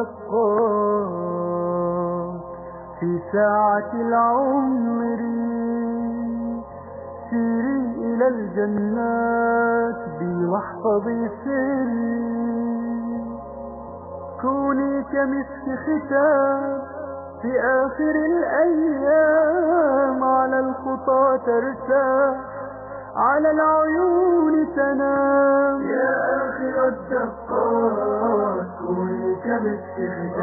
الدقات في ساعة العمر سيري إلى الجنات بمحفظ سري كوني كمسك ختام في آخر الأيام على الخطى ترتاح على العيون تنام يا آخر الدقات كوني كمسك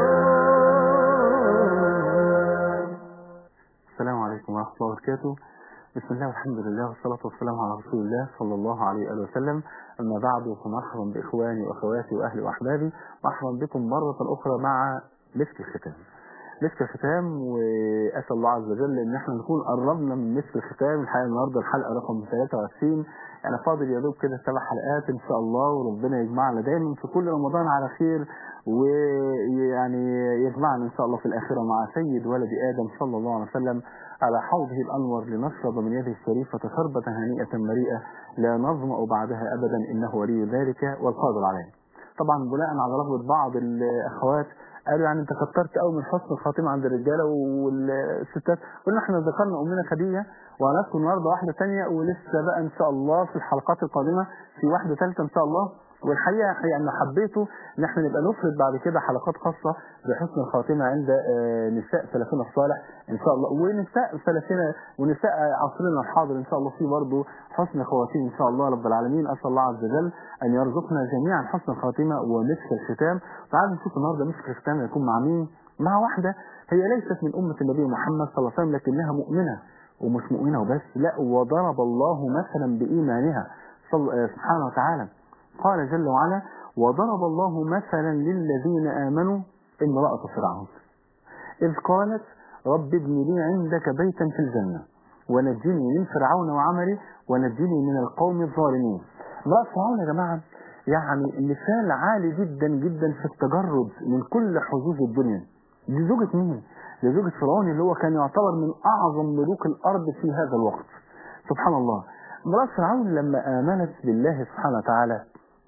ختام السلام عليكم ورحمة الله وبركاته بسم الله والحمد لله والصلاة والسلام على رسول الله صلى الله عليه وآله وسلم أما بعد فمرحبا بإخواني وأخواتي وأهلي وأحبابي مرحبا بكم مرة أخرى مع مسك الختام مسك الختام وأسأل الله عز وجل إن احنا نكون قربنا من مسك الختام الحقيقة النهاردة الحلقة رقم 23 يعني فاضل يا دوب كده سبع حلقات إن شاء الله وربنا يجمعنا دايما في كل رمضان على خير ويعني يجمعنا إن شاء الله في الآخرة مع سيد ولد آدم صلى الله عليه وسلم على حوضه الأنور لنشرب من يده الشريفة شربة هنيئة مريئة لا نظمأ بعدها أبدا إنه ولي ذلك والقادر عليه طبعا بناء على رغبة بعض الأخوات قالوا يعني انت كترت قوي من حسن الخاتمة عند الرجالة والستات قلنا احنا ذكرنا أمنا خديجة وهنذكر النهارده واحدة تانية ولسه بقى إن شاء الله في الحلقات القادمة في واحدة ثالثة إن شاء الله والحقيقة حقيقة أنا حبيته إن احنا نبقى نفرد بعد كده حلقات خاصة بحسن الخاتمة عند آه، نساء سلفنا الصالح إن شاء الله ونساء سلفنا ونساء عصرنا الحاضر إن شاء الله في برضه حسن خواتيم إن شاء الله رب العالمين أسأل الله عز وجل أن يرزقنا جميعا حسن الخاتمة ومسك الختام تعالوا نشوف النهارده مسك الختام هيكون مع مين؟ مع واحدة هي ليست من أمة النبي محمد صلى الله عليه وسلم لكنها مؤمنة ومش مؤمنة وبس لا وضرب الله مثلا بإيمانها صل- آه، سبحانه وتعالى قال جل وعلا وضرب الله مثلا للذين آمنوا امرأة فرعون إذ قالت رب ابن لي عندك بيتا في الجنة ونجني من فرعون وعمله ونجني من القوم الظالمين امرأة فرعون يا جماعة يعني مثال عالي جدا جدا في التجرد من كل حظوظ الدنيا دي زوجة مين؟ دي زوجة فرعون اللي هو كان يعتبر من أعظم ملوك الأرض في هذا الوقت سبحان الله امرأة فرعون لما آمنت بالله سبحانه وتعالى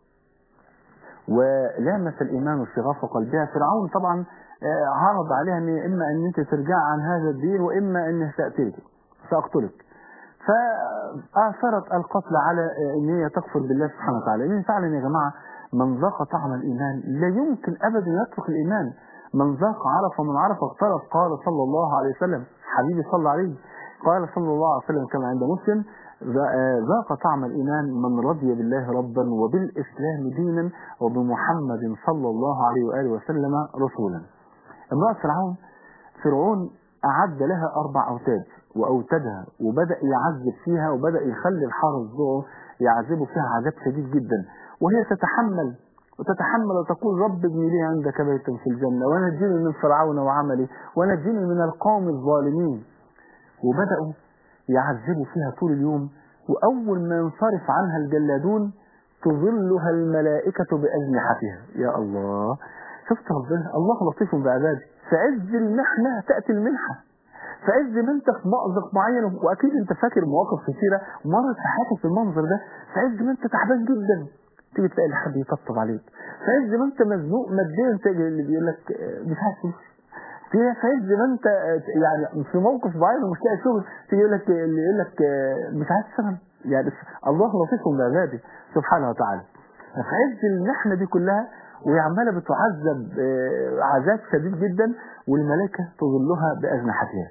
ولامس الإيمان شغاف قلبها فرعون طبعا آه، عرض عليها ان اما ان انت ترجع عن هذا الدين واما ان ساقتلك ساقتلك فاثرت القتل على آه، ان هي تكفر بالله سبحانه وتعالى لان فعلا يا جماعه من ذاق طعم الايمان لا يمكن ابدا يترك الايمان من ذاق عرف ومن عرف اغترف قال صلى الله عليه وسلم حبيبي صلى عليه قال صلى الله عليه وسلم كما عند مسلم ذاق طعم الإيمان من رضي بالله ربا وبالإسلام دينا وبمحمد صلى الله عليه وآله وسلم رسولا امرأة فرعون فرعون أعد لها أربع أوتاد وأوتدها وبدأ يعذب فيها وبدأ يخلي الحارس ذوقه يعذبوا فيها عذاب شديد جدا وهي تتحمل وتتحمل وتقول رب ابني لي عندك بيتا في الجنة ونجني من فرعون وعمله ونجني من القوم الظالمين وبدأوا يعذبوا فيها طول اليوم وأول ما ينصرف عنها الجلادون تظلها الملائكة بأجنحتها يا الله شفت ربنا الله لطيف بعباده في عز المحنة تأتي المنحة في عز ما انت في مأزق معين واكيد انت فاكر مواقف كثيره مرت في حياتك المنظر ده في عز ما انت تعبان جدا تيجي تلاقي حد يطبطب عليك في عز ما انت مزنوق ماديا تلاقي اللي بيقول لك اه، مش عارف فلوس في في عز ما انت اه، يعني في موقف معين ومش لاقي شغل تيجي يقول لك اللي يقول لك اه، مش عايز تشتغل يعني الله لطيف بعباده سبحانه وتعالى في عز المحنه دي كلها وهي عماله بتعذب اه، عذاب شديد جدا والملائكه تظلها باجنحتها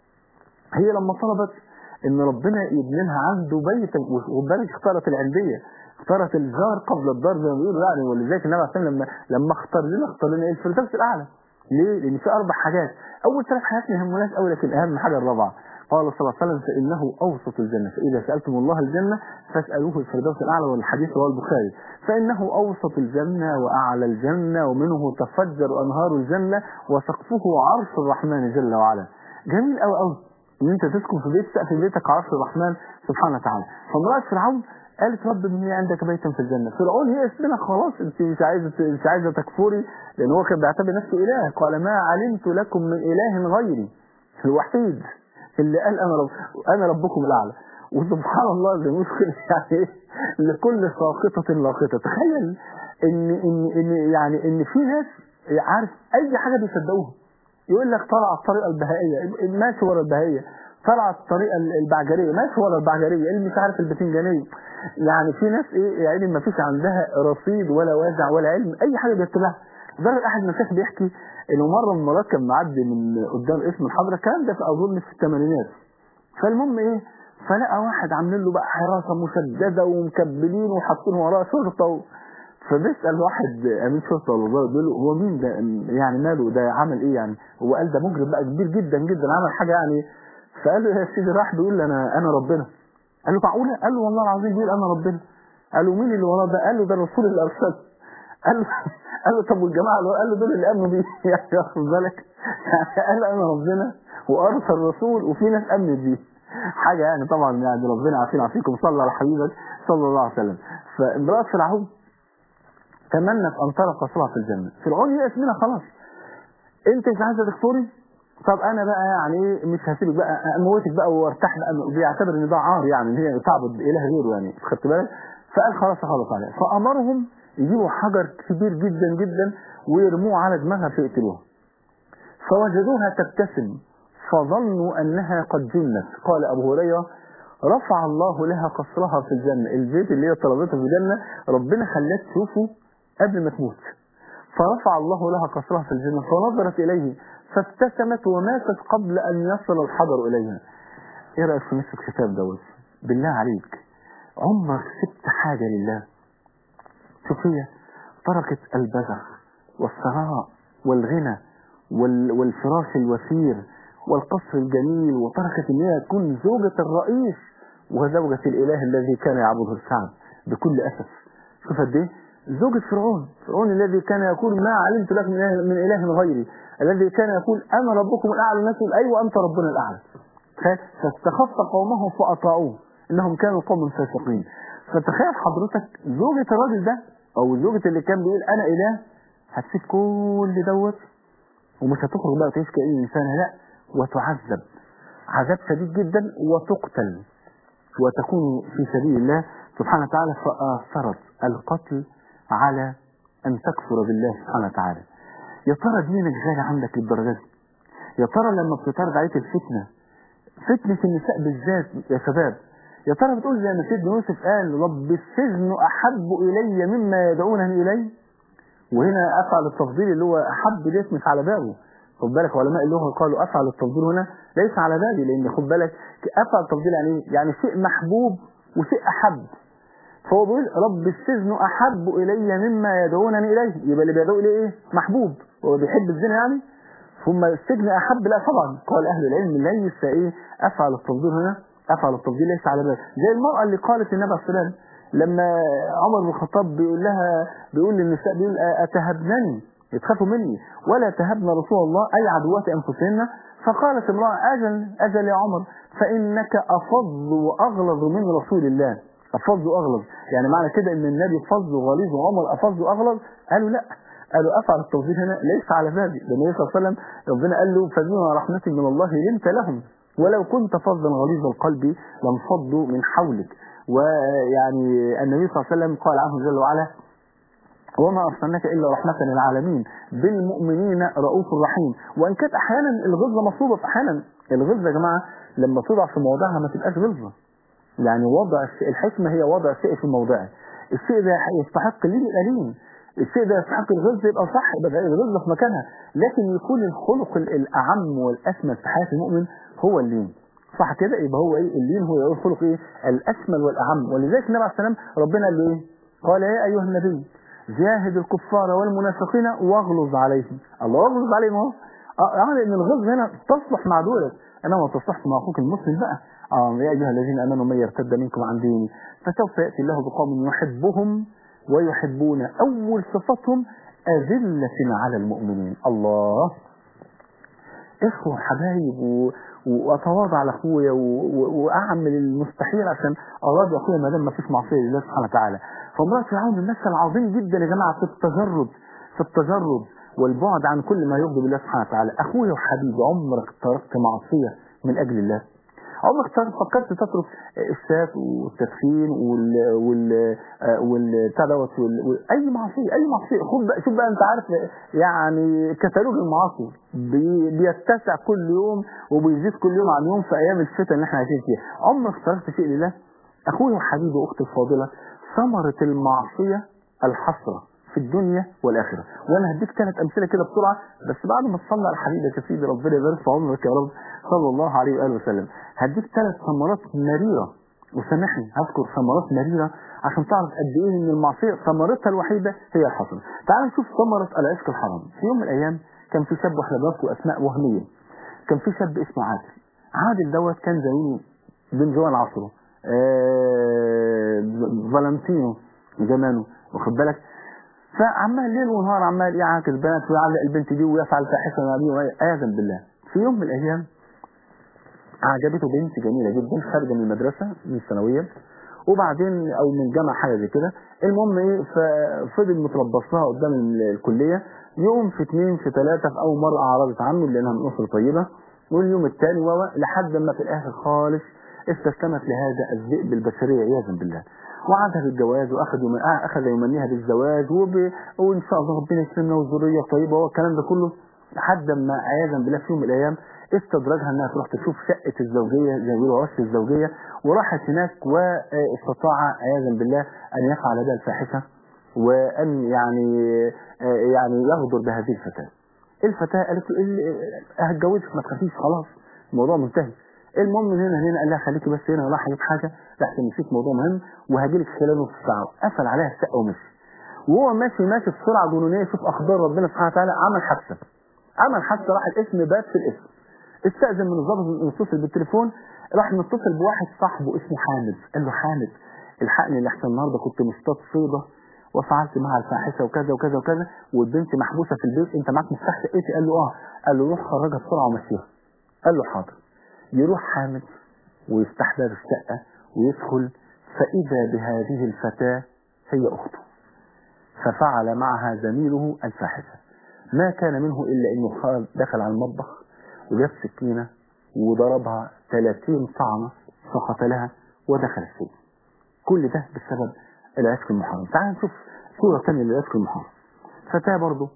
هي لما طلبت ان ربنا يبني لها عنده بيت وبالك اختارت العنديه اختارت الجار قبل الدار زي ما بيقولوا يعني ولذلك النبي عليه الصلاه والسلام لما لما اختار لنا اختار لنا ايه الفردوس الاعلى ليه؟ لان في اربع حاجات اول ثلاث حاجات ما يهمناش قوي لكن اهم حاجه الرابعه قال صلى الله عليه وسلم فانه اوسط الجنه فاذا سالتم الله الجنه فاسالوه الفردوس الاعلى والحديث رواه البخاري فانه اوسط الجنه واعلى الجنه ومنه تفجر انهار الجنه وسقفه عرش الرحمن جل وعلا جميل قوي قوي ان انت تسكن في بيت سقف بيتك عرش الرحمن سبحانه وتعالى فامرأة فرعون قالت رب ابني عندك بيتا في الجنة فرعون هي اسمنا خلاص انت مش عايزة مش عايزة تكفري لان هو كان بيعتبر نفسه اله قال ما علمت لكم من اله غيري الوحيد اللي قال انا رب انا ربكم الاعلى وسبحان الله زي ما يقول يعني لكل ساقطة لاقطة تخيل ان ان ان يعني ان في ناس عارف اي حاجه بيصدقوها يقول لك طلع الطريقه البهائيه ماشي ورا البهائيه طلع الطريقه البعجريه ماشي ورا البعجريه اللي مش عارف البتنجانيه يعني في ناس ايه يعني ما فيش عندها رصيد ولا وازع ولا علم اي حاجه بيتبعها لدرجه احد المشايخ بيحكي انه مره من المرات كان معدي من قدام اسم الحضره الكلام ده في اظن في الثمانينات فالمهم ايه فلقى واحد عاملين له بقى حراسه مشدده ومكبلين وحاطين وراه شرطه و... فبيسال واحد امين شرطه ولا ضابط بيقول له هو مين ده يعني ماله ده عمل ايه يعني هو قال ده مجرم بقى كبير جدا جدا عمل حاجه يعني فقال له يا سيدي راح بيقول له انا انا ربنا قال له معقوله قال له والله العظيم بيقول انا ربنا قال له مين اللي وراه ده قال له ده الرسول اللي ارسله قال له قال له طب والجماعه اللي قال له دول اللي امنوا بيه يعني واخد بالك يعني قال انا ربنا وارسل رسول وفي ناس امنت بيه حاجه يعني طبعا يعني ربنا عافينا عافيكم صلى على حبيبك صلى الله عليه وسلم فامراه فرعون تمنت ان ترى قصرها في الجنه فرعون يأس منها خلاص انت مش عايزه تكفري طب انا بقى يعني مش هسيبك بقى اموتك بقى وارتاح بقى بيعتبر ان ده عار يعني ان هي تعبد اله غيره يعني خدت بالك فقال خلاص خلاص عليها فامرهم يجيبوا حجر كبير جدا جدا ويرموه على دماغها فيقتلوها فوجدوها تبتسم فظنوا انها قد جنت قال ابو هريره رفع الله لها قصرها في الجنه البيت اللي هي طلبته في الجنه ربنا خلاها تشوفه قبل ما تموت فرفع الله لها قصرها في الجنه فنظرت اليه فابتسمت وماتت قبل ان يصل الحجر اليها ايه رايك في نصف الكتاب دوت بالله عليك عمرك سبت حاجه لله صوفية تركت البذخ والثراء والغنى وال والفراش الوفير والقصر الجميل وتركت ان هي تكون زوجة الرئيس وزوجة الاله الذي كان يعبده الشعب بكل اسف شوف قد ايه زوجة فرعون فرعون الذي كان يقول ما علمت لك من اله, من إله غيري الذي كان يقول انا ربكم الاعلى الناس ايوه انت ربنا الاعلى فاستخف قومه فاطاعوه انهم كانوا قوم فاسقين فتخيل حضرتك زوجة الراجل ده او زوجة اللي كان بيقول انا اله هتسيب كل دوت ومش هتخرج بقى تعيش كأي انسانة لا وتعذب عذاب شديد جدا وتقتل وتكون في سبيل الله سبحانه وتعالى فآثرت القتل على ان تكفر بالله سبحانه وتعالى يا ترى دينك غالي عندك للدرجة دي يا ترى لما بتتعرض عليك الفتنة فتنة النساء بالذات يا شباب يا ترى بتقول زي ما سيدنا يوسف قال رب السجن احب الي مما يدعونني اليه وهنا افعل التفضيل اللي هو احب ديت مش على باله خد بالك علماء اللغه قالوا افعل التفضيل هنا ليس على بالي لان خد بالك افعل التفضيل يعني ايه؟ يعني شيء محبوب وشيء احب فهو بيقول رب السجن احب الي مما يدعونني اليه يبقى اللي بيدعو اليه ايه محبوب هو بيحب الزنا يعني ثم السجن احب لا طبعا قال اهل العلم ليس ايه افعل التفضيل هنا افعل التفضيل ليس على بالي زي المراه اللي قالت للنبي عليه الصلاه لما عمر بن الخطاب بيقول لها بيقول للنساء بيقول اتهبنني يتخافوا مني ولا تهبن رسول الله اي عدوات انفسهن فقالت امراه اجل اجل يا عمر فانك افض واغلظ من رسول الله افض واغلظ يعني معنى كده ان النبي فظ وغليظ وعمر افض واغلظ قالوا لا قالوا افعل التوظيف هنا ليس على بالي لان النبي صلى الله عليه وسلم ربنا قال له فبما رحمه من الله لنت لهم ولو كنت فظا غليظ القلب لانفضوا من حولك ويعني النبي صلى الله عليه وسلم قال عنه جل وعلا وما أرسلناك إلا رحمة للعالمين بالمؤمنين رؤوف رحيم وإن كانت أحيانا الغلظة مطلوبة في أحيانا الغلظة يا جماعة لما توضع في موضعها ما تبقاش غلظة يعني وضع الشيء الحكمة هي وضع الشيء في موضعه الشيء ده يستحق لين الأليم الشيء ده يستحق الغلظة يبقى صح يبقى الغلظة في مكانها لكن يكون الخلق الأعم والأشمل في حياة المؤمن هو اللين صح كده يبقى هو ايه اللين هو يقول خلق ايه الاشمل والاعم ولذلك النبي عليه السلام ربنا قال له ايه قال يا ايها النبي جاهد الكفار والمنافقين واغلظ عليهم الله اغلظ عليهم اهو يعني ان الغلظ هنا تصلح مع دولت انما تصلح مع اخوك المسلم بقى اه يا ايها الذين امنوا من يرتد منكم عن دينه فسوف ياتي الله بقوم يحبهم ويحبون اول صفتهم اذله على المؤمنين الله اخوه حبايب و... واتواضع لاخويا واعمل المستحيل عشان اراضي اخويا ما دام ما فيش معصيه لله سبحانه وتعالى فامراه فرعون المثل عظيم جدا يا جماعه في التجرد في التجرد والبعد عن كل ما يغضب الله سبحانه وتعالى اخويا وحبيبي عمرك تركت معصيه من اجل الله عمرك فكرت تترك الشات والتدخين وال وال وال بتاع دوت وال- وال- اي معصيه اي معصيه خد بقى شوف بقى انت عارف يعني كتالوج المعاصي بي- بيتسع كل يوم وبيزيد كل يوم عن يوم في ايام الفتن اللي احنا عايشين فيها عمرك تركت شيء لله اخوي وحبيبي واختي الفاضله ثمره المعصيه الحسره في الدنيا والاخره وانا هديك ثلاث امثله كده بسرعه بس بعد ما تصلي على حبيبك يا سيدي ربنا يبارك في عمرك يا رب صلى الله عليه واله وسلم هديك ثلاث ثمرات مريره وسامحني هذكر ثمرات مريره عشان تعرف قد ايه ان المعصيه ثمرتها الوحيده هي الحسره تعال نشوف ثمره العشق الحرام في يوم من الايام كان في شاب واحنا بنذكر اسماء وهميه كان في شاب اسمه عادل عادل دوت كان زميلي بن جوان عصره آه فالنتينو زمانه واخد بالك فعمال ليل ونهار عمال يعاكس بنات ويعلق البنت دي ويفعل فاحشه مع دي عياذا بالله في يوم من الايام عجبته بنت جميله جدا خارجه من المدرسه من الثانويه وبعدين او من الجامعه حاجه زي كده المهم ايه ففضل متربص لها قدام ال- الكليه يوم في اثنين في ثلاثه في اول مره اعرضت عنه لانها من اسره طيبه واليوم الثاني و لحد ما في الاخر خالص استسلمت لهذا الذئب البشريه عياذا بالله وعادها بالجواز واخذ يوم... آه اخذ يمنيها بالزواج وب... وان شاء الله ربنا يكرمنا والذريه طيبه والكلام ده كله لحد ما عياذا بالله في يوم من الايام استدرجها انها تروح تشوف شقه الزوجيه زي ما بيقولوا عش الزوجيه وراحت هناك واستطاع عياذا بالله ان يفعل بها الفاحشه وان يعني آه يعني يغدر بهذه الفتاه. الفتاه قالت له إيه- هتجوزك ما تخافيش خلاص الموضوع منتهي. المهم من هنا هنا قال لها خليكي بس هنا راح اجيب حاجه لحسن نسيت موضوع مهم وهجيلك خلال نص ساعه قفل عليها الشقه ومشي. وهو ماشي ماشي بسرعه جنونيه شوف اخبار ربنا سبحانه وتعالى عمل حادثه. عمل حادثه راح الاسم بات في الاسم. استأذن من الضابط إنه يتصل بالتليفون راح متصل بواحد صاحبه اسمه حامد قال له حامد الحقني لحسن النهارده كنت مصطاد صيده وفعلت معها الفاحشه وكذا وكذا وكذا والبنت محبوسه في البيت انت معاك مفتاح شقتي قال له اه قال له روح خرجها بسرعه ومشيها قال له حاضر يروح حامد ويفتح باب الشقه ويدخل فاذا بهذه الفتاه هي اخته ففعل معها زميله الفاحشه ما كان منه الا انه خرج دخل على المطبخ وجاب سكينه وضربها 30 طعنه فقتلها ودخل السجن كل ده بسبب العشق المحرم تعال نشوف صورة ثانية للعشق المحرم فتاة برضه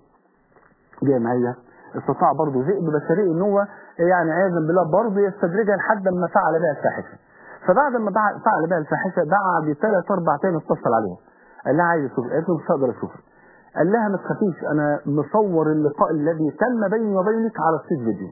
جامعية استطاع برضه ذئب بشري ان هو يعني عياذا بالله برضه يستدرجها لحد ما فعل بها الفاحشة فبعد ما بع- فعل بها الفاحشة دعا بثلاث اربع ايام اتصل عليها قال لها عايز اشوفك قالت له مش هقدر اشوفك قال لها ما تخافيش انا مصور اللقاء الذي تم بيني وبينك على السيت فيديو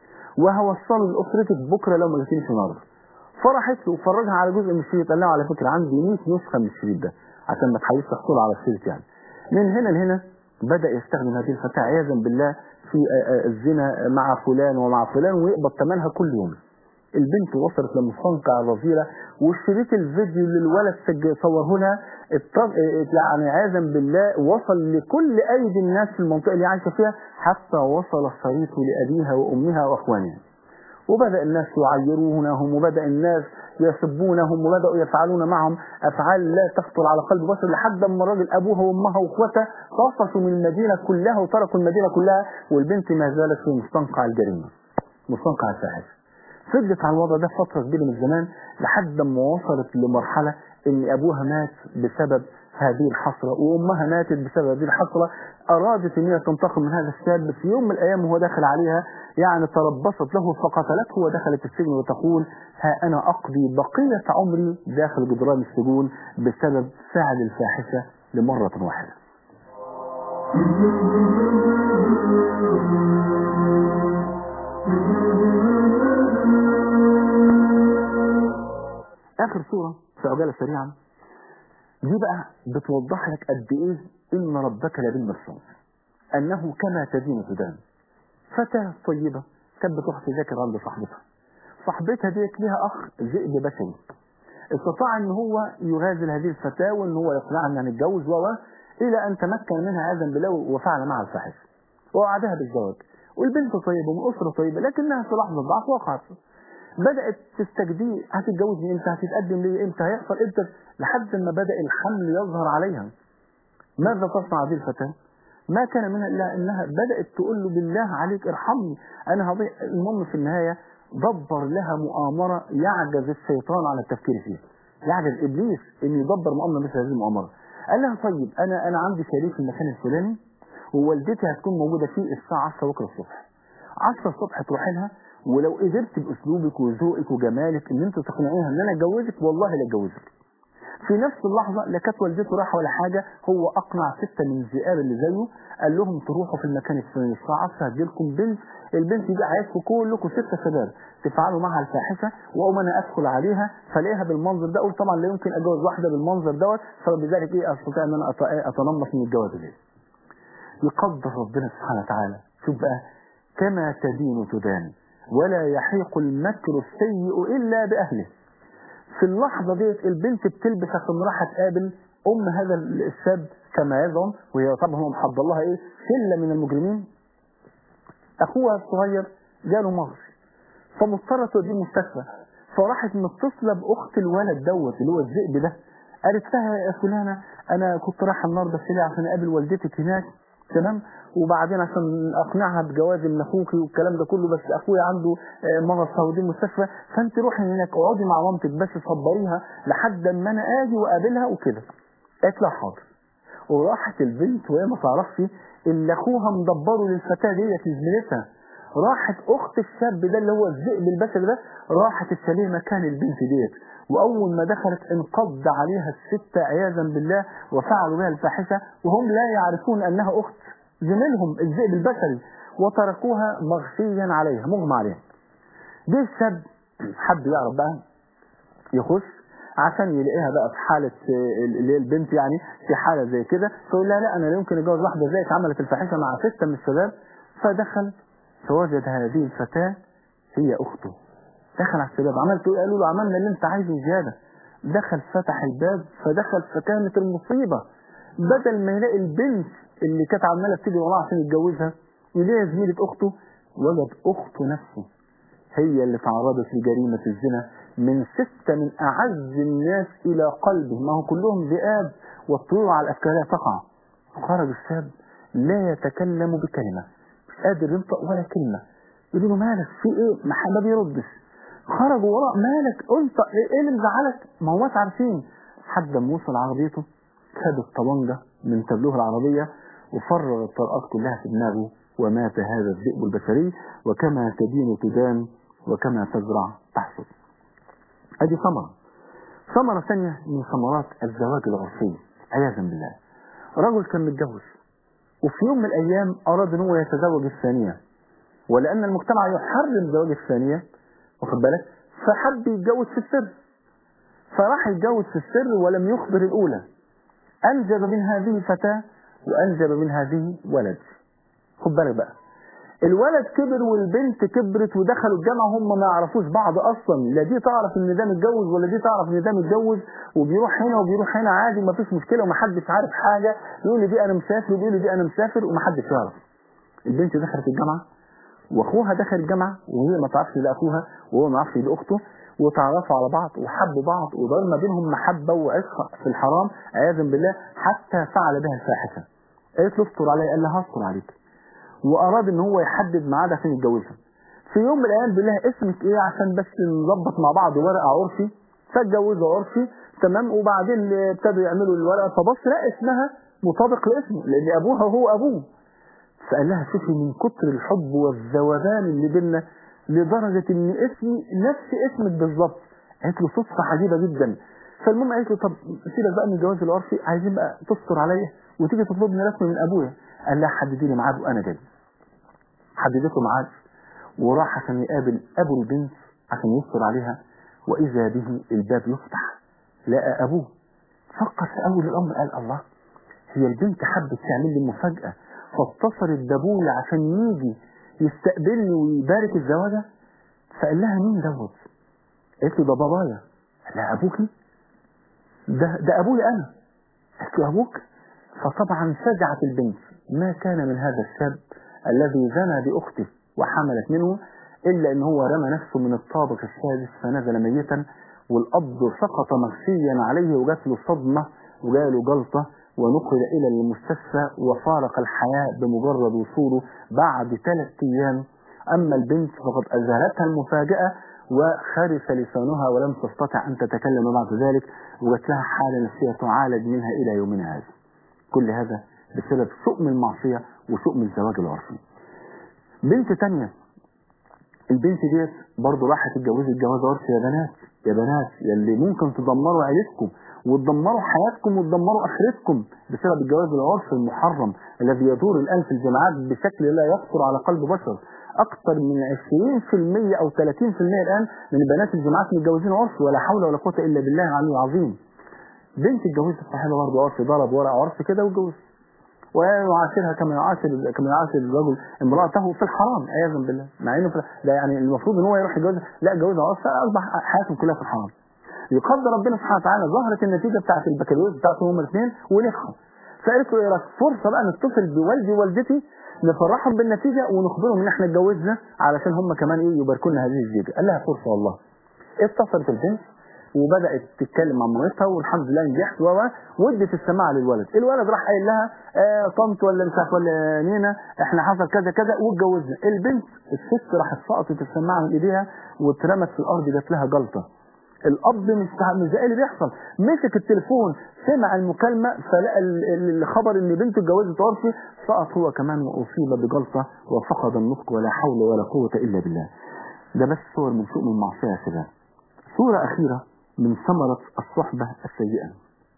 وهوصله لاسرتك بكره لو ما جيتيش النهارده فرحت له وفرجها على جزء من الشريط قال لها على فكره عندي 100 نسخه من الشريط ده عشان ما تحاولش تحصل على الشريط يعني من هنا لهنا بدا يستخدم هذه الفتاه عياذا بالله في آه، آه، الزنا مع فلان ومع فلان ويقبض ثمنها كل يوم البنت وصلت لمستنقع الرذيله والشريط الفيديو اللي الولد سج- صوره لها اضطر- يعني عياذا بالله وصل لكل ايدي الناس في المنطقه اللي عايشه فيها حتى وصل الشريط لابيها وامها واخوانها وبدأ الناس يعيرونهم وبدأ الناس يسبونهم وبدأوا يفعلون معهم أفعال لا تخطر على قلب بشر لحد ما الراجل أبوها وأمها وأخواتها طفشوا من المدينة كلها وتركوا المدينة كلها والبنت ما زالت في مستنقع الجريمة مستنقع الفاحشة فضلت على الوضع ده فترة كبيرة من زمان لحد ما وصلت لمرحلة ان ابوها مات بسبب هذه الحسرة وامها ماتت بسبب هذه الحسرة ارادت ان هي تنتقم من هذا الشاب في يوم من الايام وهو داخل عليها يعني تربصت له فقتلته ودخلت السجن وتقول ها انا اقضي بقية عمري داخل جدران السجون بسبب فعل الفاحشة لمرة واحدة اخر صورة في عجالة سريعا دي بقى بتوضح لك قد ايه ان ربك لبالمرصاد انه كما تدين تدان فتاة طيبة كانت بتروح تذاكر عند صاحبتها صاحبتها ديت ليها اخ ذئب بشري استطاع ان هو يغازل هذه الفتاة وان هو يقنعها انها نتجوز و الى ان تمكن منها عياذا بالله وفعل معها الفاحشه ووعدها بالزواج والبنت طيبه ومن اسره طيبه لكنها في لحظه ضعف وقعت بدات تستجديه هتتجوزني امتى هتتقدم لي امتى هيحصل امتى لحد ما بدا الحمل يظهر عليها ماذا تصنع هذه الفتاه ما كان منها الا انها بدات تقول له بالله عليك ارحمني انا هضيع المهم في النهايه دبر لها مؤامرة يعجز الشيطان على التفكير فيها يعجز إبليس إن يدبر مؤامرة مثل هذه المؤامرة قال لها طيب أنا أنا عندي شريك في المكان الفلاني ووالدتي هتكون موجودة فيه الساعة 10 بكرة الصبح 10 الصبح تروحي لها ولو قدرت بأسلوبك وذوقك وجمالك إن أنت تقنعيها إن أنا أتجوزك والله لا أتجوزك في نفس اللحظة لا كانت والدته رايحة ولا حاجة هو أقنع ستة من الذئاب اللي زيه قال لهم تروحوا في المكان الفلاني الساعة 10 هتجيلكم بنت البنت دي عايزكم كلكم ستة شباب تفعلوا معها الفاحشة وأقوم أنا أدخل عليها فلاقيها بالمنظر ده أقول طبعا لا يمكن أتجوز واحدة بالمنظر دوت فبذلك إيه أستطيع إن أنا أت- أتنمص من الجواز دي يقدر ربنا سبحانه وتعالى شوف بقى كما تدين تدان ولا يحيق المكر السيء إلا بأهله في اللحظة ديت البنت بتلبس عشان راح تقابل أم هذا الشاب كما يزعم وهي طبعا هو محضر لها إيه شلة من المجرمين أخوها الصغير جاله مغص فمضطرة توديه المستشفى فراحت متصلة بأخت الولد دوت اللي هو الذئب ده قالت لها يا فلانة أنا كنت رايحة النهاردة السريع عشان أقابل والدتك هناك تمام وبعدين عشان اقنعها بجواز من اخوكي والكلام ده كله بس اخويا عنده آه، مرض فوديه المستشفى فانت روحي هناك اقعدي مع مامتك بس صبريها لحد ما انا اجي واقابلها وكده قالت لها حاضر وراحت البنت وهي ما تعرفش اللي اخوها مدبره للفتاه ديت لزميلتها راحت اخت الشاب ده اللي هو الذئب البشري ده راحت الشاليه مكان البنت ديت واول ما دخلت انقض عليها الستة عياذا بالله وفعلوا بها الفاحشه وهم لا يعرفون انها اخت زميلهم الذئب البشري وتركوها مغشيا عليها مغمى عليها جه الشاب حب يعرف بقى يخش عشان يلاقيها بقى في حالة آه، اللي هي البنت يعني في حالة زي كده فيقول لها لا أنا لا يمكن أتجوز واحدة زيك عملت الفاحشة مع ستة من الشباب فدخل فوجد هذه الفتاة هي أخته دخل على الشباب عملت إيه؟ قالوا له عملنا اللي أنت عايزه زيادة دخل فتح الباب فدخل فكانت المصيبة بدل ما يلاقي البنت اللي كانت عمالة بتجري وراه عشان يتجوزها يلاقي زميلة أخته وجد أخته نفسه هي اللي تعرضت لجريمة الزنا من ستة من أعز الناس إلى قلبه ما هو كلهم ذئاب والطيور على أفكارها تقع خرج الشاب لا يتكلم بكلمة مش قادر ينطق ولا كلمة يقولوا له مالك في ايه ما حد- ما بيردش خرجوا وراه مالك انطق ايه إيه اللي مزعلك ما هوش عارفين حد ما وصل عربيته خد الطبنجة من تابلوه العربية وفرغ الطلقات كلها في دماغه ومات هذا الذئب البشري وكما تدين تدان وكما تزرع تحصد ادي ثمرة ثمرة ثانية من ثمرات الزواج العرفي عياذا بالله رجل كان متجوز وفي يوم من الايام اراد ان هو يتزوج الثانية ولان المجتمع يحرم زواج الثانية واخد بالك فحب يتجوز في السر فراح يتجوز في السر ولم يخبر الاولى انجب من هذه فتاة وانجب من هذه ولد خد بالك بقى الولد كبر والبنت كبرت ودخلوا الجامعة هم ما يعرفوش بعض اصلا لا دي تعرف ان ده متجوز ولا دي تعرف ان ده متجوز وبيروح هنا وبيروح هنا عادي ما فيش مشكلة ومحدش عارف حاجة يقول لي دي انا مسافر وبيقول لي دي انا مسافر ومحدش يعرف البنت دخلت الجامعة واخوها دخل الجامعة وهي ما تعرفش ده اخوها وهو ما يعرفش ده اخته وتعرفوا على بعض وحبوا بعض ودار ما بينهم محبة وعشق في الحرام عياذا بالله حتى فعل بها الفاحشة قالت له استر عليا قال لها هستر عليك واراد ان هو يحدد ميعاد عشان يتجوزها في يوم من الايام بيقول لها اسمك ايه عشان بس نظبط مع بعض ورقه عرفي فاتجوزوا عرفي تمام وبعدين ابتدوا يعملوا الورقه فبص لا اسمها مطابق لاسمه لان ابوها هو ابوه فقال لها شوفي من كتر الحب والذوبان اللي بينا لدرجة ان اسمي نفس اسمك بالظبط قالت له صدفة عجيبة جدا فالمهم قالت له طب سيبك بقى من الجواز العرفي عايزين بقى تستر عليا وتيجي تطلبني رسم من ابويا قال لها حددي لي ميعاد وانا جاي حددت له ميعاد وراح عشان يقابل ابو البنت عشان يستر عليها واذا به الباب يفتح لقى ابوه فكر في اول الامر قال الله هي البنت حبت تعمل لي مفاجأة فاتصلت بابويا عشان يجي يستقبلني ويبارك الزواجة فقال لها مين دوت قالت له ده بابايا قال لها ابوكي ده ده ابويا انا قالت له ابوك فطبعا فزعت البنت ما كان من هذا الشاب الذي زنى باخته وحملت منه الا ان هو رمى نفسه من الطابق السادس فنزل ميتا والاب سقط مغشيا عليه وجات له صدمه وجاله جلطه ونقل إلى المستشفى وفارق الحياة بمجرد وصوله بعد ثلاث أيام أما البنت فقد أذهلتها المفاجأة وخرس لسانها ولم تستطع أن تتكلم بعد ذلك وجت لها حالة نفسية تعالج منها إلى يومنا هذا كل هذا بسبب شؤم المعصية وشؤم الزواج العرفي بنت تانية البنت ديت برضه راحت اتجوزت جواز عرفي يا بنات يا بنات يلي ممكن تدمروا عيلتكم وتدمروا حياتكم وتدمروا اخرتكم بسبب الجواز العرفي المحرم الذي يدور الان في الجامعات بشكل لا يخطر على قلب بشر اكثر من 20% او 30% الان من بنات الجامعات متجوزين عرفي ولا حول ولا قوه الا بالله العلي العظيم بنت اتجوزت صاحبها برضه عرفي ضرب ورق عرفي كده واتجوزت ويعاشرها كما يعاشر كما يعاشر الرجل امراته في الحرام عياذا بالله مع انه في ده يعني المفروض ان هو يروح يتجوز لا جوزها اصلا اصبح حياتهم كلها في الحرام يقدر ربنا سبحانه وتعالى ظهرت النتيجه بتاعت البكالوريوس بتاعتهم هما الاثنين ونجحوا فقالت له ايه رايك فرصه بقى نتصل بوالدي ووالدتي نفرحهم بالنتيجه ونخبرهم ان احنا اتجوزنا علشان هم كمان ايه يباركوا لنا هذه الزيجه قال لها فرصه والله اتصلت البنت وبدات تتكلم مع مامتها والحمد لله نجحت و وادت السماعه للولد الولد راح قايل لها آه طنط ولا مش عارف ولا نينا احنا حصل كذا كذا واتجوزنا البنت الست راحت سقطت السماعه من ايديها واترمت في الارض جات لها جلطه الاب مش مش زي اللي بيحصل مسك التليفون سمع المكالمه فلقى الخبر ان بنته اتجوزت عرفي سقط هو كمان واصيب بجلطه وفقد النطق ولا حول ولا قوه الا بالله ده بس صور من شؤم المعصيه يا شباب صوره اخيره من ثمرة الصحبة السيئة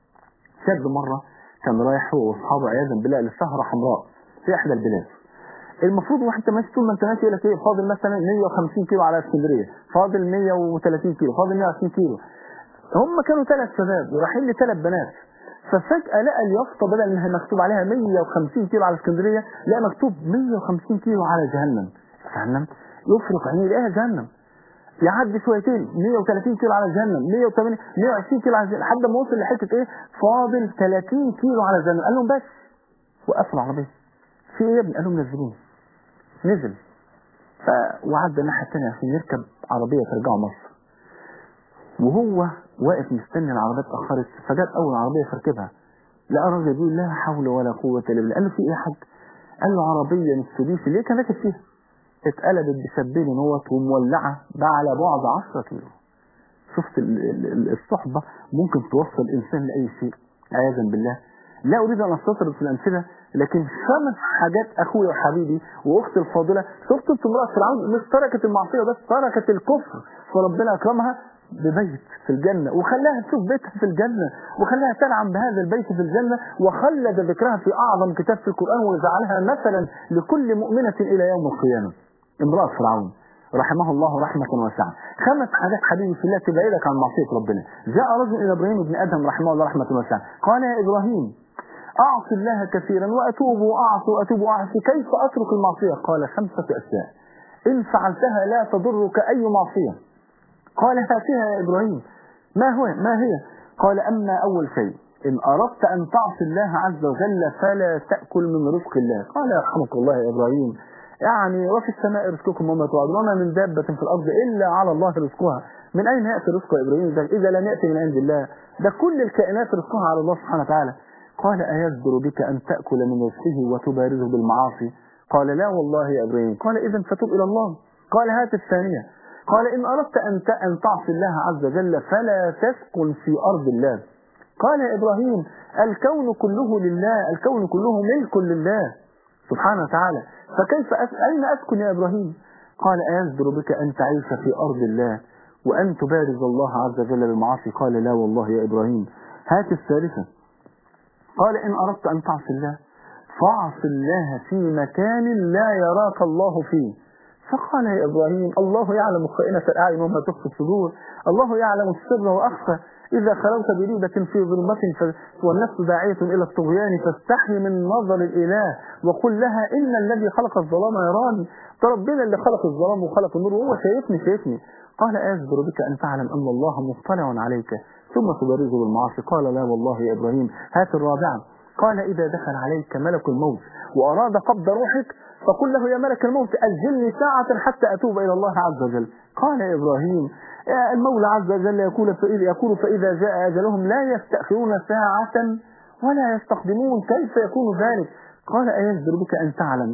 شاب مرة كان رايح هو واصحابه عياذا بالله لسهرة حمراء في احدى البلاد المفروض واحد ماشي طول ما انت ماشي يقول لك ايه فاضل مثلا 150 كيلو على اسكندريه فاضل 130 كيلو فاضل 120 كيلو هم كانوا ثلاث شباب ورايحين لثلاث بنات ففجأة لقى اليافطة بدل انها مكتوب عليها 150 كيلو على اسكندرية لقى مكتوب 150 كيلو على جهنم جهنم يفرق عينيه يلاقيها جهنم يعدي شويتين 130 كيلو على جهنم 180 120 كيلو على جهنم لحد ما وصل لحته ايه فاضل 30 كيلو على جهنم قال لهم بس وقفوا العربيه في ايه يا ابني قال لهم نزلوني نزل ف وعدى الناحيه الثانيه عشان يركب عربيه ترجعه مصر وهو واقف مستني العربيه اتاخرت فجت اول عربيه فركبها لقى الراجل بيقول لا حول ولا قوه الا بالله قال له في ايه يا حاج؟ قال له عربيه متسوبيشي ليه كان راكب فيها؟ اتقلبت بسبين نوت ومولعة بقى على بعد 10 كيلو شفت الصحبة ممكن توصل الإنسان لأي شيء عياذا بالله لا أريد أن أستطرد في الأمثلة لكن خمس حاجات أخويا وحبيبي وأختي الفاضلة شفت أنت امرأة فرعون مش تركت المعصية بس تركت الكفر فربنا أكرمها ببيت في الجنة وخلاها تشوف بيتها في الجنة وخلاها تنعم بهذا البيت في الجنة وخلد ذكرها في أعظم كتاب في القرآن وجعلها مثلا لكل مؤمنة إلى يوم القيامة امرأة فرعون رحمه الله رحمة واسعة خمس حاجات حبيبي في الله تبعدك عن معصية ربنا جاء رجل إلى إبراهيم بن أدهم رحمه الله رحمة واسعة قال يا إبراهيم أعصي الله كثيرا وأتوب وأعصي وأتوب وأعصي كيف أترك المعصية قال خمسة أشياء إن فعلتها لا تضرك أي معصية قال هاتها يا إبراهيم ما هو ما هي قال أما أول شيء إن أردت أن تعصي الله عز وجل فلا تأكل من رزق الله قال يرحمك الله يا إبراهيم يعني وفي السماء رزقكم وما توعدون وما من دابة في الأرض إلا على الله رزقها من أين يأتي رزق إبراهيم ده إذا لم يأتي من عند الله ده كل الكائنات رزقها على الله سبحانه وتعالى قال أيصدر بك أن تأكل من رزقه وتبارزه بالمعاصي قال لا والله يا إبراهيم قال إذا فتوب إلى الله قال هات الثانية قال إن أردت أن أن تعصي الله عز وجل فلا تسكن في أرض الله قال يا إبراهيم الكون كله لله الكون كله ملك لله سبحانه وتعالى فكيف أس... أين أسكن يا إبراهيم قال أيصدر بك أن تعيش في أرض الله وأن تبارز الله عز وجل بالمعاصي قال لا والله يا إبراهيم هات الثالثة قال إن أردت أن تعصي الله فاعص الله في مكان لا يراك الله فيه فقال يا إبراهيم الله يعلم خائنة الأعين وما تخفي الصدور الله يعلم السر وأخفى إذا خلوت بريبة في ظلمة والنفس داعية إلى الطغيان فاستحي من نظر الإله وقل لها إن الذي خلق الظلام يراني ربنا اللي خلق الظلام وخلق النور وهو شايفني شايفني قال أصبر بك أن تعلم أن الله مطلع عليك ثم تبرزه بالمعاصي قال لا والله يا إبراهيم هات الرابعة قال إذا دخل عليك ملك الموت وأراد قبض روحك فقل له يا ملك الموت أجلني ساعة حتى أتوب إلى الله عز وجل قال يا إبراهيم المولى عز وجل يقول فإذا, يقول فإذا جاء أجلهم لا يستأخرون ساعة ولا يستقدمون كيف يكون ذلك قال أيجدر بك أن تعلم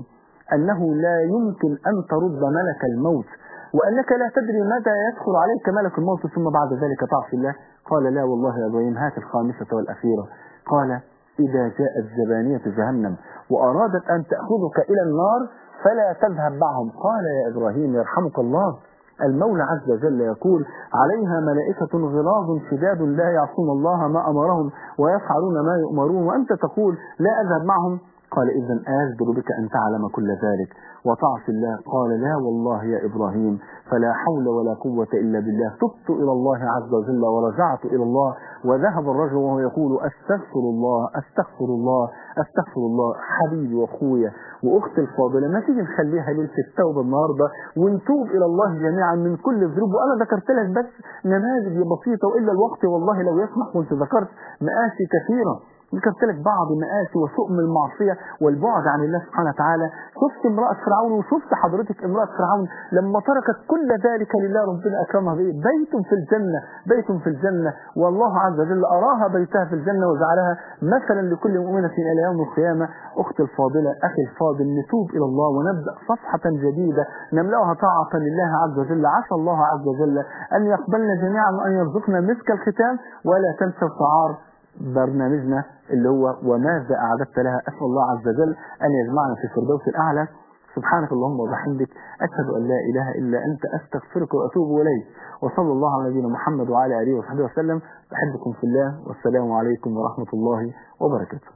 أنه لا يمكن أن ترد ملك الموت وأنك لا تدري متى يدخل عليك ملك الموت ثم بعد ذلك تعصي الله قال لا والله يا إبراهيم هات الخامسة والأخيرة قال إذا جاءت زبانية جهنم وأرادت أن تأخذك إلى النار فلا تذهب معهم قال يا إبراهيم يرحمك الله المولى عز وجل يقول عليها ملائكة غلاظ شداد لا يعصون الله ما أمرهم ويفعلون ما يؤمرون وأنت تقول لا أذهب معهم قال إذا آجدر بك أن تعلم كل ذلك وتعصي الله قال لا والله يا إبراهيم فلا حول ولا قوة إلا بالله تبت إلى الله عز وجل ورجعت إلى الله وذهب الرجل وهو يقول أستغفر الله أستغفر الله أستغفر الله حبيبي وأخويا وأختي الفاضلة ما تيجي نخليها ليلة التوبة النهاردة ونتوب إلى الله جميعا من كل الذنوب وأنا ذكرت لك بس نماذج بسيطة وإلا الوقت والله لو يسمح كنت ذكرت مآسي كثيرة ذكرت لك بعض مآسي وشؤم المعصية والبعد عن الله سبحانه وتعالى شفت امرأة فرعون وشفت حضرتك امرأة فرعون لما تركت كل ذلك لله ربنا أكرمها بإيه بيت في الجنة بيت في الجنة والله عز وجل أراها بيتها في الجنة وجعلها مثلا لكل مؤمنة إلى يوم القيامة أختي الفاضلة أخي الفاضل نتوب إلى الله ونبدأ صفحة جديدة نملأها طاعة لله عز وجل عسى الله عز وجل أن يقبلنا جميعا وأن يرزقنا مسك الختام ولا تنسوا شعار برنامجنا اللي هو وماذا أعددت لها أسأل الله عز وجل أن يجمعنا في الفردوس الأعلى سبحانك اللهم وبحمدك أشهد أن لا إله إلا أنت أستغفرك وأتوب إليك وصلى الله على نبينا محمد وعلى آله وصحبه وسلم بحبكم في الله والسلام عليكم ورحمة الله وبركاته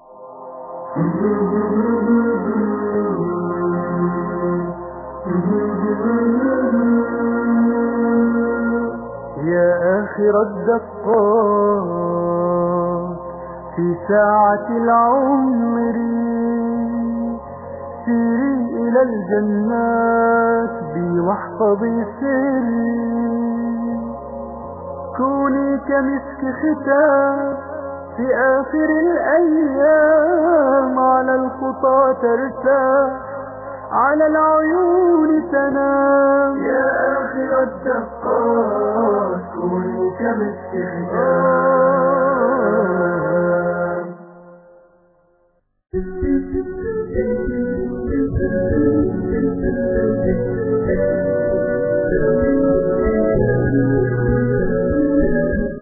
يا آخر الدقات في ساعة العمر سيري إلى الجنات بي واحفظي سري كوني كمسك ختام في آخر الأيام على الخطى ترتاح على العيون تنام يا آخر الدقات كوني كمسك ختام